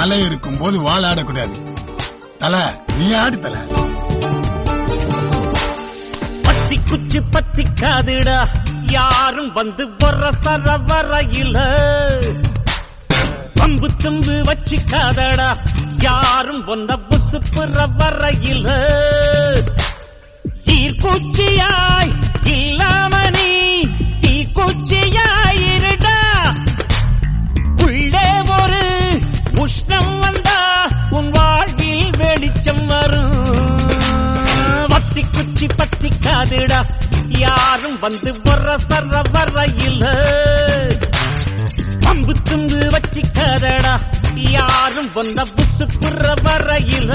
தலை இருக்கும் போது வால் ஆடக்கூடாது தல நீ ஆடு தல பத்தி குச்சி பத்தி காதுடா யாரும் வந்து வர சர வரையில பம்பு தும்பு வச்சுக்காதடா யாரும் ஒன்ன புசு புற வரையில ஈர்ப்பூச்சியாய் இல்லாம நீ தீக்குச்சியாயிருடா உள்ளே ஒரு உஷ்ணம் வந்தா உன் வாழ்வில் வெளிச்சம் வரும் வத்தி குச்சி பத்தி காதுடா யாரும் வந்து வர சர வரையில பம்பு தும்பு வச்சிக்காதடா யாரும் வந்த புசு புற வரையில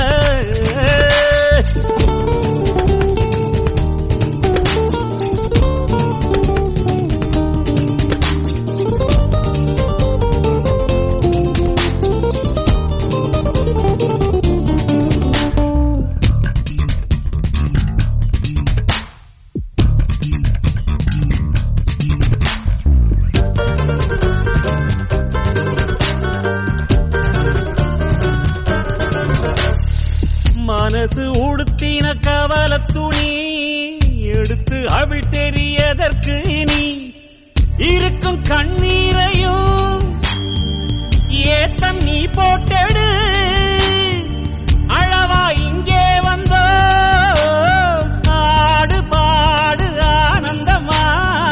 மனசு உடுத்தின கவல துணி எடுத்து அவள் தெரியதற்கு நீ இருக்கும் கண்ணீரையும் ஏத்தம் நீ போட்டெடு அழவா இங்கே வந்தோ ஆடு பாடு ஆனந்தமா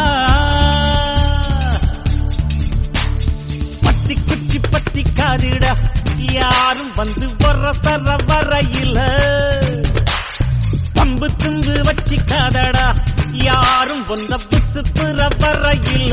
பத்தி குச்சி பத்தி காதிட யாரும் வந்து வர சர வரையில பம்பு தும்பு வச்சிக்காதடா யாரும் வந்த புசு புற வரையில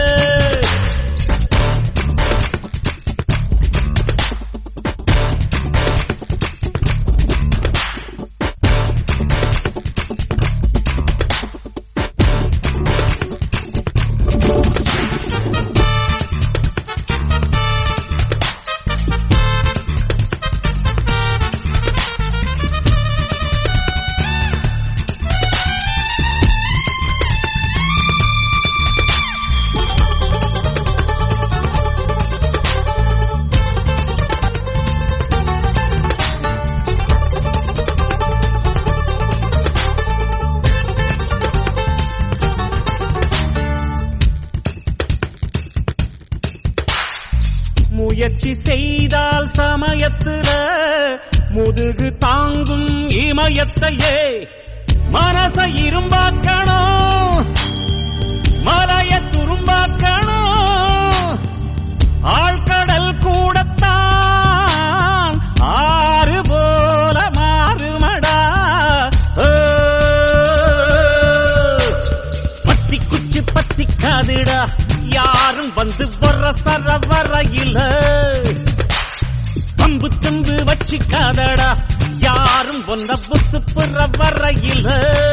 முயற்சி செய்தால் சமயத்துல முதுகு தாங்கும் இமயத்தையே மனச இரும்பாக்கணும் மலைய துரும்பாக்கணும் ஆழ்கடல் கூடத்தான் ஆறு போல மாறுமடா ஓ. பத்தி குச்சி பத்தி காதுடா யாரும் வந்து வர சர வரையில பம்பு தும்பு வச்சிக்காதடா யாரும் ஒன்ன புசு புற வரையில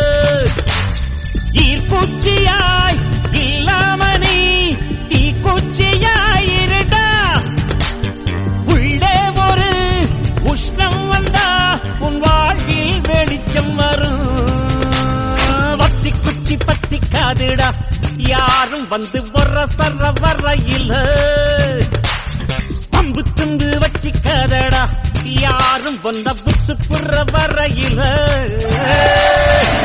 ஈர்ப்பூச்சியாய் இல்லாம நீ தீக்குச்சியாயிருடா உள்ளே ஒரு உஷ்ணம் வந்தா உன் வாழ்வில் வெளிச்சம் வரும் வத்தி குச்சி பத்தி காதுடா யாரும் வந்து வர சர வரையில பம்பு துண்டு வச்சிக்காதடா யாரும் வந்த புசு புற வரையில